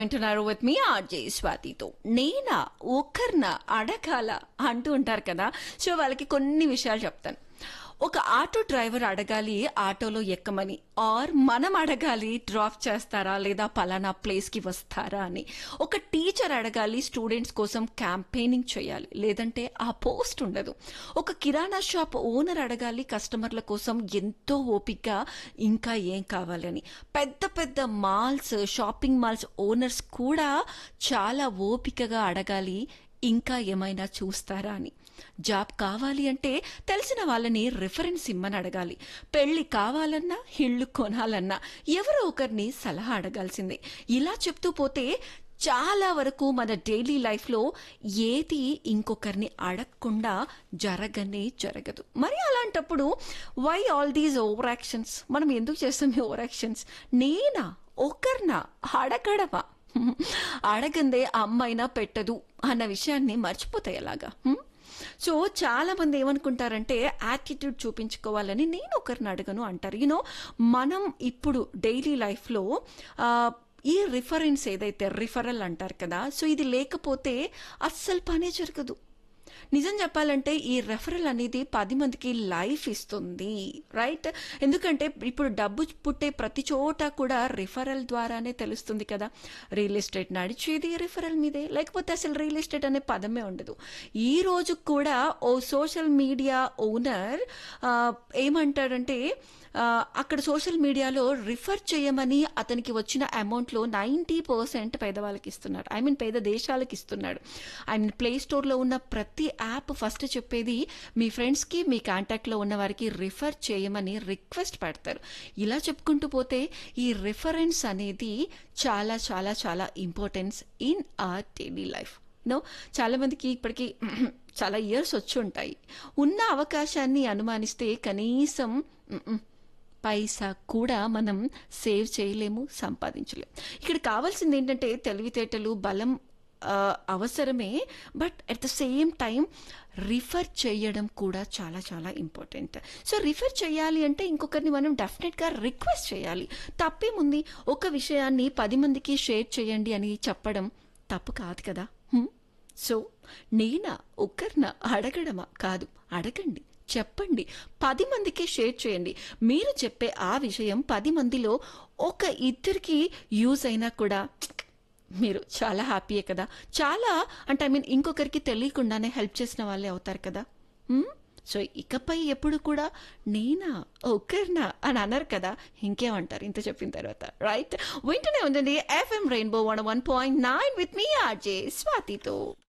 వింటున్నారు విత్ మీ ఆర్జే స్వాతితో నేనా ఒక్కరిన అడగాల అంటూ ఉంటారు కదా సో వాళ్ళకి కొన్ని విషయాలు చెప్తాను ఒక ఆటో డ్రైవర్ అడగాలి ఆటోలో ఎక్కమని ఆర్ మనం అడగాలి డ్రాప్ చేస్తారా లేదా పలానా ప్లేస్కి వస్తారా అని ఒక టీచర్ అడగాలి స్టూడెంట్స్ కోసం క్యాంపెయినింగ్ చేయాలి లేదంటే ఆ పోస్ట్ ఉండదు ఒక కిరాణా షాప్ ఓనర్ అడగాలి కస్టమర్ల కోసం ఎంతో ఓపికగా ఇంకా ఏం కావాలని పెద్ద పెద్ద మాల్స్ షాపింగ్ మాల్స్ ఓనర్స్ కూడా చాలా ఓపికగా అడగాలి ఇంకా ఏమైనా చూస్తారా అని జాబ్ కావాలి అంటే తెలిసిన వాళ్ళని రిఫరెన్స్ ఇమ్మని అడగాలి పెళ్లి కావాలన్నా ఇళ్ళు కొనాలన్నా ఎవరో ఒకరిని సలహా అడగాల్సిందే ఇలా చెప్తూ పోతే చాలా వరకు మన డైలీ లైఫ్లో ఏది ఇంకొకరిని అడగకుండా జరగనే జరగదు మరి అలాంటప్పుడు why all these over actions మనం ఎందుకు చేస్తాం ఈ ఓవర్ యాక్షన్స్ నేనా ఒకరినా అడగడమా అడగందే అమ్మైనా పెట్టదు అన్న విషయాన్ని మర్చిపోతాయి ఎలాగా హ్మ్? సో చాలా మంది ఏమనుకుంటారంటే యాటిట్యూడ్ చూపించుకోవాలని నేను ఒకరిని అడగను అంటారు యూనో మనం ఇప్పుడు డైలీ లైఫ్లో ఈ రిఫరెన్స్ ఏదైతే రిఫరల్ అంటారు కదా సో ఇది లేకపోతే అస్సలు పనే జరగదు నిజం చెప్పాలంటే ఈ రెఫరల్ అనేది పది మందికి లైఫ్ ఇస్తుంది రైట్ ఎందుకంటే ఇప్పుడు డబ్బు పుట్టే ప్రతి చోట కూడా రిఫరల్ ద్వారానే తెలుస్తుంది కదా రియల్ ఎస్టేట్ నడిచేది రిఫరల్ మీదే లేకపోతే అసలు రియల్ ఎస్టేట్ అనే పదమే ఉండదు ఈ రోజు కూడా ఓ సోషల్ మీడియా ఓనర్ ఏమంటాడంటే ఆ, అక్కడ సోషల్ మీడియాలో రిఫర్ చేయమని అతనికి వచ్చిన అమౌంట్లో నైంటీ పర్సెంట్ పేదవాళ్ళకి ఇస్తున్నాడు ఐ మీన్ పేద దేశాలకు ఇస్తున్నాడు ఐ మీన్ ప్లే స్టోర్లో ఉన్న ప్రతి యాప్ ఫస్ట్ చెప్పేది మీ ఫ్రెండ్స్కి మీ కాంటాక్ట్లో ఉన్న వారికి రిఫర్ చేయమని రిక్వెస్ట్ పెడతారు ఇలా చెప్పుకుంటూ పోతే ఈ రిఫరెన్స్ అనేది చాలా చాలా చాలా importance in our daily life no చాలా మందికి ఇప్పటికీ చాలా ఇయర్స్ వచ్చి ఉంటాయి ఉన్న అవకాశాన్ని అనుమానిస్తే కనీసం మ్మ్, పైసా కూడా మనం సేవ్ చేయలేము సంపాదించలేము ఇక్కడ కావాల్సింది ఏంటంటే తెలివితేటలు బలం ఆ, అవసరమే but at the same time refer చేయడం కూడా చాలా చాలా ఇంపార్టెంట్ సో రిఫర్ చేయాలి అంటే ఇంకొకరిని మనం డెఫినెట్గా రిక్వెస్ట్ చేయాలి తప్పేముంది ఒక విషయాన్ని పది మందికి షేర్ చేయండి అని చెప్పడం తప్పు కాదు కదా హ్మ్? సో నేనా ఒక్కరిన అడగడమా కాదు అడగండి చెప్పండి పది మందికి షేర్ చేయండి మీరు చెప్పే ఆ విషయం పది మందిలో ఒక ఇద్దరికి యూజ్ అయినా కూడా మీరు చాలా హ్యాపీయే కదా చాలా అంటే ఐ మీన్ ఇంకొకరికి తెలియకుండానే హెల్ప్ చేసిన వాళ్ళే అవుతారు కదా హ్మ్? సో ఇకపై ఎప్పుడు కూడా నేనా ఒక్కరినా అని అన్నారు కదా ఇంకేమంటారు ఇంత చెప్పిన తర్వాత రైట్ వింటూనే ఉండండి FM rainbow one one point nine with మీ ఆర్జే స్వాతితో